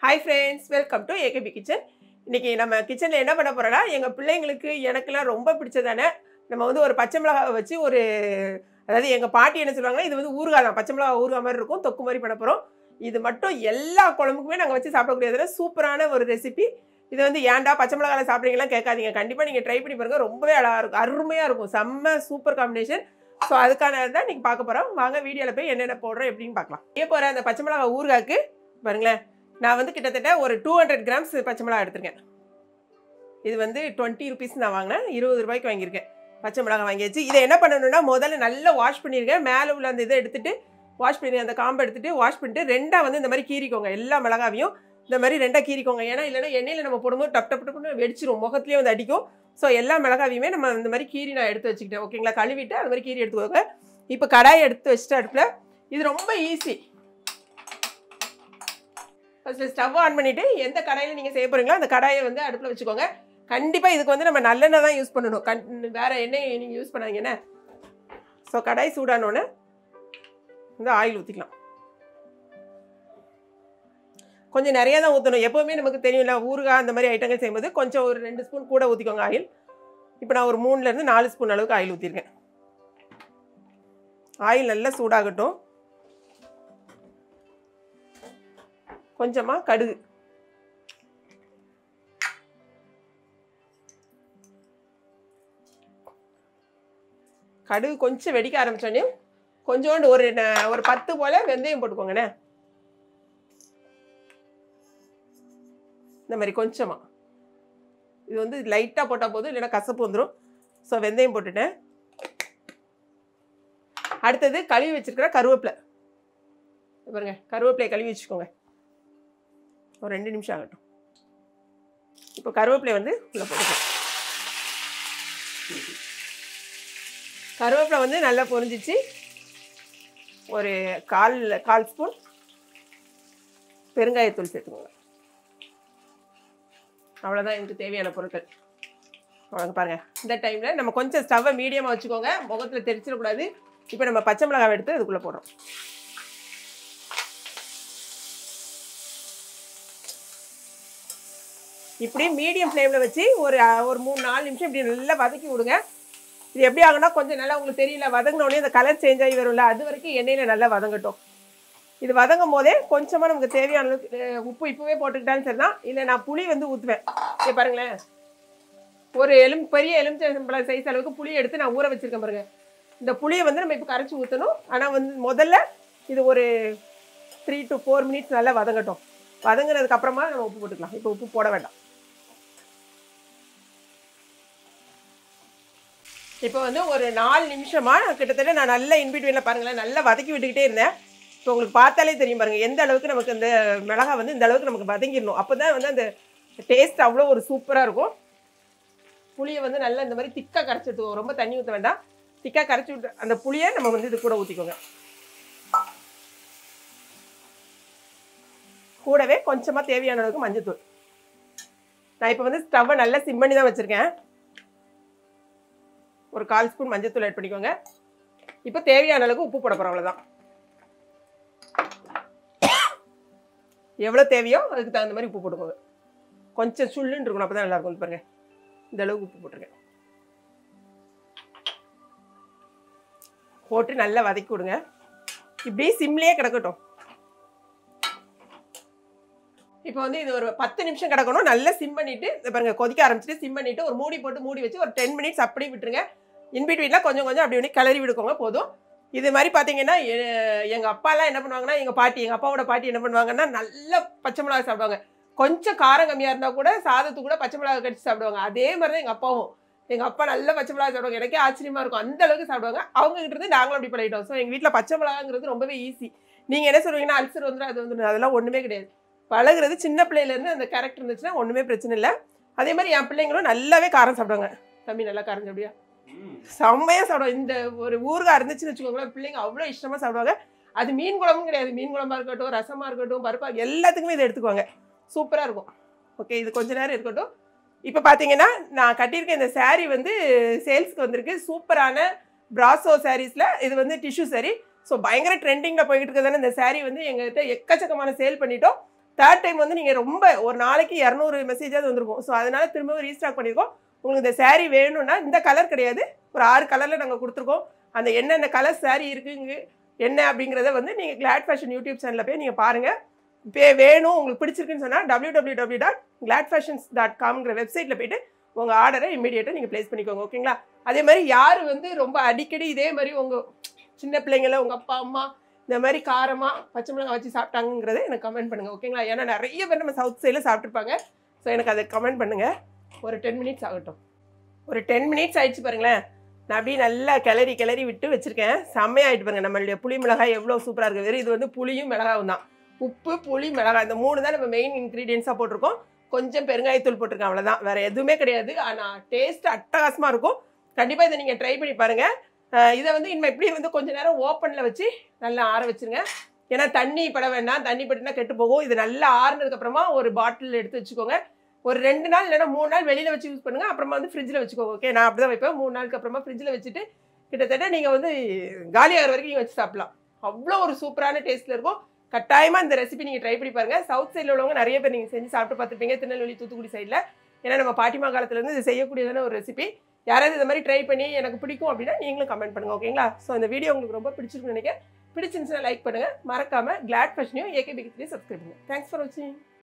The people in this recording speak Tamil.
hi friends welcome to AKP kitchen இன்னைக்கு நம்ம கிச்சனில் என்ன பண்ண போறோம்னா எங்கள் பிள்ளைங்களுக்கு எனக்கெல்லாம் ரொம்ப பிடிச்சதானே நம்ம வந்து ஒரு பச்சை மிளகாவை வச்சு ஒரு அதாவது எங்கள் பாட்டி என்ன சொல்லுவாங்கன்னா இது வந்து ஊறுகாய் தான் பச்சை மிளகா ஊறுகாய் மாதிரி இருக்கும் தொக்கு மாதிரி பண்ண போகிறோம் இது மட்டும் எல்லா குழம்புக்குமே நாங்கள் வச்சு சாப்பிடக்கூடியதுல சூப்பரான ஒரு ரெசிபி இது வந்து ஏன்டா பச்சை மிளகாவில் சாப்பிட்றீங்களாம் கேட்காதீங்க கண்டிப்பாக நீங்கள் ட்ரை பண்ணி பாருங்க ரொம்பவே அழகாக இருக்கும் அருமையாக இருக்கும் செம்ம சூப்பர் காம்பினேஷன் ஸோ அதுக்கான தான் நீங்கள் பார்க்க போகிறோம் வாங்க வீடியோவில் போய் என்னென்ன போடுறோம் எப்படின்னு பார்க்கலாம் ஏன் போகிற அந்த பச்சை மிளகா ஊறுகாய்க்கு பாருங்களேன் நான் வந்து கிட்டத்தட்ட ஒரு டூ ஹண்ட்ரட் கிராம்ஸ் பச்சை மிளகா எடுத்திருக்கேன் இது வந்து டுவெண்ட்டி ருபீஸ் நான் வாங்கினேன் இருபது ரூபாய்க்கு வாங்கியிருக்கேன் பச்சை மிளகா வாங்கியாச்சு இதை என்ன பண்ணணும்னா முதல்ல நல்லா வாஷ் பண்ணியிருக்கேன் மேலே உள்ள அந்த இதை எடுத்துட்டு வாஷ் பண்ணி அந்த காம்பை எடுத்துட்டு வாஷ் பண்ணிட்டு ரெண்டாக வந்து இந்த மாதிரி கீறிக்கோங்க எல்லா மிளகாவையும் இந்த மாதிரி ரெண்டாக கீறிக்கோங்க ஏன்னா இல்லைன்னா எண்ணெயில் நம்ம போடும்போது டப் டப் டப்னு வெடிச்சிரும் முகத்துலேயே வந்து அடிக்கும் ஸோ எல்லா மிளகாவையுமே நம்ம இந்த மாதிரி கீரி நான் எடுத்து வச்சுக்கிட்டேன் ஓகேங்களா கழுவிட்டு அந்த மாதிரி கீரி எடுத்துக்கோங்க இப்போ கடாயை எடுத்து வச்சுட்டு அடுப்பில் இது ரொம்ப ஈஸி ஃபஸ்ட்டு ஸ்டவ் ஆன் பண்ணிவிட்டு எந்த கடாயில் நீங்கள் செய்ய போகிறீங்களோ அந்த கடாயை வந்து அடுப்பில் வச்சுக்கோங்க கண்டிப்பாக இதுக்கு வந்து நம்ம நல்லெண்ணெய் தான் யூஸ் பண்ணணும் கண் வேறு எண்ணெய் நீங்கள் யூஸ் பண்ணாதீங்க என்ன ஸோ கடாய் சூடானோடனே வந்து ஆயில் ஊற்றிக்கலாம் கொஞ்சம் நிறைய தான் ஊற்றணும் எப்போவுமே நமக்கு தெரியும்ல ஊறுகாய் அந்த மாதிரி ஐட்டங்கள் செய்யும்போது கொஞ்சம் ஒரு ரெண்டு ஸ்பூன் கூட ஊற்றிக்கோங்க ஆயில் இப்போ நான் ஒரு மூணுலேருந்து நாலு ஸ்பூன் அளவுக்கு ஆயில் ஊற்றிருக்கேன் ஆயில் நல்லா சூடாகட்டும் கொஞ்சமாக கடுகு கடுகு கொஞ்சம் வெடிக்க ஆரம்பிச்சோடனே கொஞ்சோண்டு ஒரு ந- ஒரு பத்து போல வெந்தயம் போட்டுக்கோங்கண்ணே இந்த மாதிரி கொஞ்சமாக இது வந்து லைட்டாக போட்டால் போதும் இல்லைன்னா கசப்பு வந்துடும் ஸோ வெந்தயம் போட்டுட்டேன் அடுத்தது கழுவி வச்சிருக்கிற கருவேப்பிலை இது பாருங்க கருவேப்பிலையை கழுவி வச்சுக்கோங்க ஒரு ரெண்டு நிமிஷம் ஆகட்டும் இப்போ கருவேப்பிலை வந்து உள்ளே போட்டுக்கலாம் கருவேப்பிலை வந்து நல்லா பொரிஞ்சிச்சு ஒரு கால் கால் ஸ்பூன் பெருங்காயத்தூள் சேர்த்துக்கோங்க அவ்வளோதான் எனக்கு தேவையான பொருட்கள் அவ்வளோ பாருங்க இந்த டைமில் நம்ம கொஞ்சம் ஸ்டவ்வை மீடியமாக வச்சுக்கோங்க முகத்தில் தெரிச்சிடக்கூடாது இப்போ நம்ம பச்சை மிளகாவை எடுத்து அதுக்குள்ளே போடுறோம் இப்படி மீடியம் ஃப்ளேமில் வச்சு ஒரு அஹ், ஒரு மூணு நாலு நிமிஷம் இப்படி நல்லா வதக்கி விடுங்க இது எப்படி ஆகும்னா கொஞ்சம் நல்லா உங்களுக்கு தெரியல வதங்கின உடனே இந்த கலர் சேஞ்ச் ஆகி வரும்ல அது வரைக்கும் எண்ணெயில் நல்லா வதங்கட்டும் இது வதங்கும் போதே கொஞ்சமாக நமக்கு தேவையான அளவுக்கு அஹ், உப்பு இப்போவே போட்டுக்கிட்டாலும் சரி தான் இல்லை நான் புளி வந்து ஊற்றுவேன் இங்கே பாருங்களேன் ஒரு எலும் பெரிய எலுமிச்சம்பழம் சைஸ் அளவுக்கு புளி எடுத்து நான் ஊற வச்சிருக்கேன் பாருங்க இந்த புளியை வந்து நம்ம இப்போ கரைச்சி ஊற்றணும் ஆனால் வந்து முதல்ல இது ஒரு த்ரீ டு ஃபோர் மினிட்ஸ் நல்லா வதங்கட்டும் வதங்கினதுக்கு அப்புறமா நம்ம உப்பு போட்டுக்கலாம் இப்போ உப்பு போட வேண்டாம் இப்போ வந்து ஒரு நாலு நிமிஷமா கிட்டத்தட்ட நான் நல்லா இன்பிட்வீனில் பாருங்களேன் நல்லா வதக்கி விட்டுக்கிட்டே இருந்தேன் இப்போ உங்களுக்கு பார்த்தாலே தெரியும் பாருங்க எந்த அளவுக்கு நமக்கு இந்த மிளகாய் வந்து இந்த அளவுக்கு நமக்கு வதங்கிடணும் அப்போ தான் வந்து அந்த டேஸ்ட் அவ்வளோ ஒரு சூப்பராக இருக்கும் புளியை வந்து நல்லா இந்த மாதிரி திக்காக கரைச்சி எடுத்துக்கோங்க ரொம்ப தண்ணி ஊற்ற வேண்டாம் திக்காக கரைச்சி விட்டு அந்த புளியை நம்ம வந்து இது கூட ஊற்றிக்கோங்க கூடவே கொஞ்சமாக தேவையான அளவுக்கு மஞ்சத்தூள் நான் இப்போ வந்து ஸ்டவ்வை நல்லா சிம் பண்ணி தான் வச்சுருக்கேன் ஒரு கால் ஸ்பூன் மஞ்சத்தூள் ஆட் பண்ணிக்கோங்க இப்போ தேவையான அளவுக்கு உப்பு போட போகிறோம் அவ்வளோதான் எவ்வளோ தேவையோ அதுக்கு தகுந்த மாதிரி உப்பு போட்டுக்கோங்க கொஞ்சம் சுள்ளுன்னு இருக்கணும் அப்போ தான் நல்லா இருக்கும் பாருங்க இந்த அளவுக்கு உப்பு போட்டிருக்கேன் போட்டு நல்லா வதக்கி விடுங்க இப்படியே சிம்லேயே கிடக்கட்டும் இப்போ வந்து இது ஒரு பத்து நிமிஷம் கிடக்கணும் நல்லா சிம் பண்ணிட்டு இதை பாருங்க கொதிக்க ஆரம்பிச்சிட்டு சிம் பண்ணிட்டு ஒரு மூடி போட்டு மூடி வச்சு ஒரு டென் மினிட்ஸ் அப்படியே விட்டுருங்க இன்பிட்வீனில் கொஞ்சம் கொஞ்சம் அப்படி இப்படி கிளறி விடுக்கோங்க போதும் இது மாதிரி பார்த்தீங்கன்னா எ- எங்க அப்பாலாம் என்ன பண்ணுவாங்கன்னா எங்க பாட்டி எங்க அப்பாவோட பாட்டி என்ன பண்ணுவாங்கன்னா நல்ல பச்சை மிளகாய் சாப்பிடுவாங்க கொஞ்சம் காரம் கம்மியா இருந்தா கூட சாதத்துக்கு கூட பச்சை மிளகாய் கடிச்சு சாப்பிடுவாங்க அதே மாதிரி தான் எங்க அப்பாவும் எங்க அப்பா நல்ல பச்சை மிளகாய் சாப்பிடுவாங்க எனக்கே ஆச்சரியமா இருக்கும் அந்த அளவுக்கு சாப்பிடுவாங்க அவங்க கிட்ட இருந்து நாங்களும் அப்படி பழகிட்டோம் ஸோ எங்க வீட்ல பச்சை மிளகாங்கிறது ரொம்பவே ஈஸி நீங்க என்ன சொல்லுவீங்கன்னா அல்சர் வந்துடும் அது வந்துடும் அதெல்லாம் ஒண்ணுமே கிடையாது பழகுறது சின்ன பிள்ளையில இருந்து அந்த கேரக்டர் இருந்துச்சுன்னா ஒண்ணுமே பிரச்சனை இல்லை அதே மாதிரி என் பிள்ளைங்களும் நல்லாவே காரம் சாப்பிடுவாங்க தம்பி நல்லா காரம் சாப்பிடுவியா செம்மையா சாப்பிடுவோம் இந்த ஒரு ஊறுகாய் இருந்துச்சுன்னு வச்சுக்கோங்களேன் பிள்ளைங்க அவ்வளோ இஷ்டமா சாப்பிடுவாங்க அது மீன் குழம்பும் கிடையாது மீன் குழம்பா இருக்கட்டும் ரசமா இருக்கட்டும் பருப்பா எல்லாத்துக்குமே இதை எடுத்துக்குவாங்க சூப்பரா இருக்கும் ஓகே இது கொஞ்ச நேரம் இருக்கட்டும் இப்போ பார்த்தீங்கன்னா நான் கட்டியிருக்க இந்த saree வந்து சேல்ஸ்க்கு வந்திருக்கு சூப்பரான பிராசோ சாரீஸில் இது வந்து டிஷ்யூ saree ஸோ பயங்கர ட்ரெண்டிங்கில் போய்கிட்டு இருக்கிறதான இந்த saree வந்து எங்கள்கிட்ட எக்கச்சக்கமான சேல் பண்ணிட்டோம் தேர்ட் டைம் வந்து நீங்கள் ரொம்ப ஒரு நாளைக்கு இரநூறு மெசேஜாவது வந்திருக்கும் ஸோ அதனால திரும்பவும் ரீஸ்டாக் பண்ணியிருக்கோம் உங்களுக்கு இந்த saree வேணும்னா இந்த கலர் கிடையாது ஒரு ஆறு கலரில் நாங்கள் கொடுத்துருக்கோம் அந்த என்னென்ன கலர் saree இருக்குங்க என்ன அப்படிங்கிறத வந்து நீங்கள் கிளாட் ஃபேஷன் யூடியூப் சேனலில் போய் நீங்கள் பாருங்கள் பே வேணும் உங்களுக்கு பிடிச்சிருக்குன்னு சொன்னால் W W W dot Glad fashions dot காம்ங்கிற வெப்சைட்டில் போயிட்டு உங்கள் ஆர்டரை இமீடியட்டாக நீங்கள் ப்ளேஸ் பண்ணிக்கோங்க ஓகேங்களா அதே மாதிரி யார் வந்து ரொம்ப அடிக்கடி இதே மாதிரி உங்கள் சின்ன பிள்ளைங்கள உங்கள் அப்பா அம்மா இந்த மாதிரி காரமாக பச்சை மிளகாய் வச்சு சாப்பிட்டாங்கிறத எனக்கு கமெண்ட் பண்ணுங்கள் ஓகேங்களா ஏன்னா நிறைய பேர் நம்ம சவுத் சைடில் சாப்பிட்ருப்பாங்க ஸோ எனக்கு அதை கமெண்ட் பண்ணுங்கள் ஒரு டென் மினிட்ஸ் ஆகட்டும் ஒரு டென் மினிட்ஸ் ஆயிடுச்சு பாருங்களேன் நான் அப்படியே நல்லா கிளறி கிளறி விட்டு வச்சுருக்கேன் செம்மையாயிட்டு பாருங்க நம்மளுடைய புளி மிளகாய் எவ்வளோ சூப்பராக இருக்குது வெறும் இது வந்து புளியும் மிளகாவும் தான் உப்பு புளி மிளகாய் இந்த மூணு தான் நம்ம மெயின் இன்க்ரீடியன்ஸாக போட்டிருக்கோம் கொஞ்சம் பெருங்காயத்தூள் போட்டிருக்கேன் அவ்வளோதான் வேறு எதுவுமே கிடையாது ஆனால் டேஸ்ட் அட்டகாசமாக இருக்கும் கண்டிப்பாக இதை நீங்கள் ட்ரை பண்ணி பாருங்கள் இதை வந்து இனிமேல் இப்படி வந்து கொஞ்ச நேரம் ஓப்பனில் வச்சு நல்லா ஆற வச்சுருங்க ஏன்னா தண்ணி பட வேண்டாம் தண்ணி பட்டுனா கெட்டு போகும் இது நல்லா ஆறுனதுக்கு அப்புறமா ஒரு பாட்டில் எடுத்து வச்சுக்கோங்க ஒரு ரெண்டு நாள் இல்லைன்னா மூணு நாள் வெளியில் வச்சு யூஸ் பண்ணுங்கள் அப்புறமா வந்து ஃப்ரிட்ஜில் வச்சுக்கோங்க ஓகே நான் அப்படி தான் வைப்பேன் மூணு நாளுக்கு அப்புறமா ஃப்ரிட்ஜில் வச்சுட்டு கிட்டத்தட்ட நீங்கள் வந்து காலியாகிற வரைக்கும் நீங்கள் வச்சு சாப்பிடலாம் அவ்வளோ ஒரு சூப்பரான டேஸ்ட்டில் இருக்கும் கட்டாயமாக இந்த ரெசிபி நீங்கள் ட்ரை பண்ணி பாருங்கள் சவுத் சைடில் உள்ளவங்க நிறைய பேர் நீங்கள் செஞ்சு சாப்பிட்டு பார்த்துருப்பீங்க திருநெல்வேலி தூத்துக்குடி சைடில் ஏன்னா நம்ம பாட்டிமா காலத்துலேருந்து இது செய்யக்கூடியதான ஒரு ரெசிபி யாராவது இந்த மாதிரி ட்ரை பண்ணி எனக்கு பிடிக்கும் அப்படின்னா நீங்களும் கமெண்ட் பண்ணுங்கள் ஓகேங்களா ஸோ இந்த வீடியோ உங்களுக்கு ரொம்ப பிடிச்சிருக்குன்னு நினைக்கிறேன் பிடிச்சிருந்துச்சுன்னா லைக் பண்ணுங்கள் மறக்காமல் கிளாட் ஃபேஷனையும் ஏகேபிக்கு சப்ஸ்கிரைப் பண்ணுங்கள் தேங்க்ஸ் ஃபார் வாட்சிங்